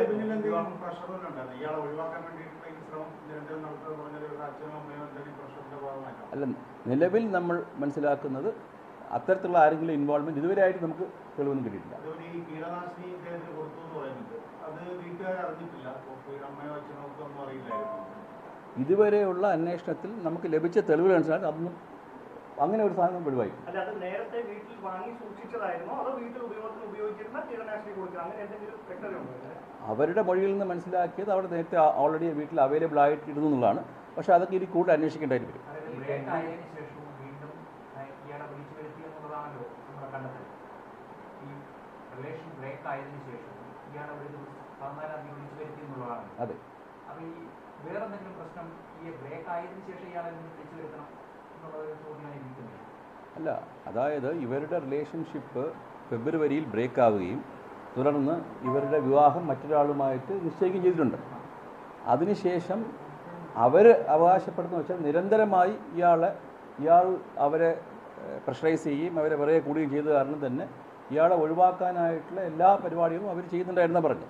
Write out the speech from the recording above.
അതിന് പിന്നിൽ എന്തെങ്കിലും പ്രഷർ വല്ലതും ഉണ്ടായിരുന്നു ഇയാളെ ഒഴിവാക്കാൻ വേണ്ടിയിട്ടുള്ള ഈ ശ്രമം നിരന്തരം നടത്തുക പറഞ്ഞത് ഒരു അച്ഛനോ അമ്മയോ എന്തെങ്കിലും പ്രഷറിന്റെ ഭാഗമായിട്ടാണ് അല്ല നിലവിൽ നമ്മൾ മനസ്സിലാക്കുന്നത് അത്തരത്തിലുള്ള ആരെങ്കിലും ഇൻവോൾവ്മെൻറ്റ് ഇതുവരെയായിട്ട് നമുക്ക് തെളിവൊന്നും കിട്ടിയിട്ടില്ല അതുപോലെ ഈ കീടനാശിനി ഇദ്ദേഹത്തിന് കൊടുത്തു എന്ന് പറയുന്നുണ്ട് അത് വീട്ടുകാർ അറിഞ്ഞിട്ടില്ല അപ്പോൾ അമ്മയോ അച്ഛനോ ഒക്കെ ഒന്നും അറിയില്ലായിരുന്നു ഇതുവരെയുള്ള അന്വേഷണത്തിൽ നമുക്ക് ലഭിച്ച തെളിവുകൾ അനുസരിച്ച് അതൊന്നും അങ്ങനെ ഒരു സാധനം ഒഴിവായി അല്ല അത് നേരത്തെ വീട്ടിൽ വാങ്ങി സൂക്ഷിച്ചതായിരുന്നോ അതോ വീട്ടിൽ ഉപയോഗത്തിന് ഉപയോഗിച്ചിരുന്ന കീടനാശിനി കൊടുക്കുക അങ്ങനെ എന്തെങ്കിലും വ്യക്തതയുണ്ടോ ഇതിന്? അവരുടെ മൊഴിയിൽ നിന്ന് മനസ്സിലാക്കിയത് അവിടെ നേരത്തെ ഓൾറെഡി വീട്ടിൽ അവൈലബിൾ ആയിട്ടിരുന്നു എന്നുള്ളതാണ് പക്ഷേ അതൊക്കെ ഇനി കൂടുതൽ അന്വേഷിക്കേണ്ടതായിട്ട് വരും അതായത് ബ്രേക്ക് ആയതിനു ശേഷവും വീണ്ടും ആ, ഇയാളെ വിളിച്ചു വരുത്തി എന്നുള്ളതാണല്ലോ നമ്മുടെ കണ്ടെത്തൽ ഈ റിലേഷൻ ബ്രേക്ക് ആയതിനു ശേഷം ഇയാളെ ഒരു ദിവസം പതിനാലാം തീയതി വിളിച്ചു വരുത്തി എന്നുള്ളതാണ് അതെ അപ്പൊ ഈ വേറെ എന്തെങ്കിലും പ്രശ്നം ഈ ബ്രേക്ക് ആയതിനു ശേഷം ഇയാളെ ഒന്ന് വിളിച്ചു വരുത്തണം എന്നുള്ള ഒരു ചോദ്യമായി ഇരിക്കുന്നില്ല അല്ല അതായത് ഇവരുടെ റിലേഷൻഷിപ്പ് ഫെബ്രുവരിയിൽ ബ്രേക്ക് ആവുകയും തുടർന്ന് ഇവരുടെ വിവാഹം മറ്റൊരാളുമായിട്ട് നിശ്ചയിക്കുകയും ചെയ്തിട്ടുണ്ട് അതിനുശേഷം അവർ അവകാശപ്പെടുന്ന വെച്ചാൽ നിരന്തരമായി ഇയാളെ ഇയാൾ അവരെ പ്രഷറൈസ് ചെയ്യുകയും അവരെ പിറകെ കൂടുകയും ചെയ്ത കാരണം തന്നെ ഇയാളെ ഒഴിവാക്കാനായിട്ടുള്ള എല്ലാ പരിപാടികളും അവർ ചെയ്യുന്നുണ്ടായിരുന്ന പറഞ്ഞു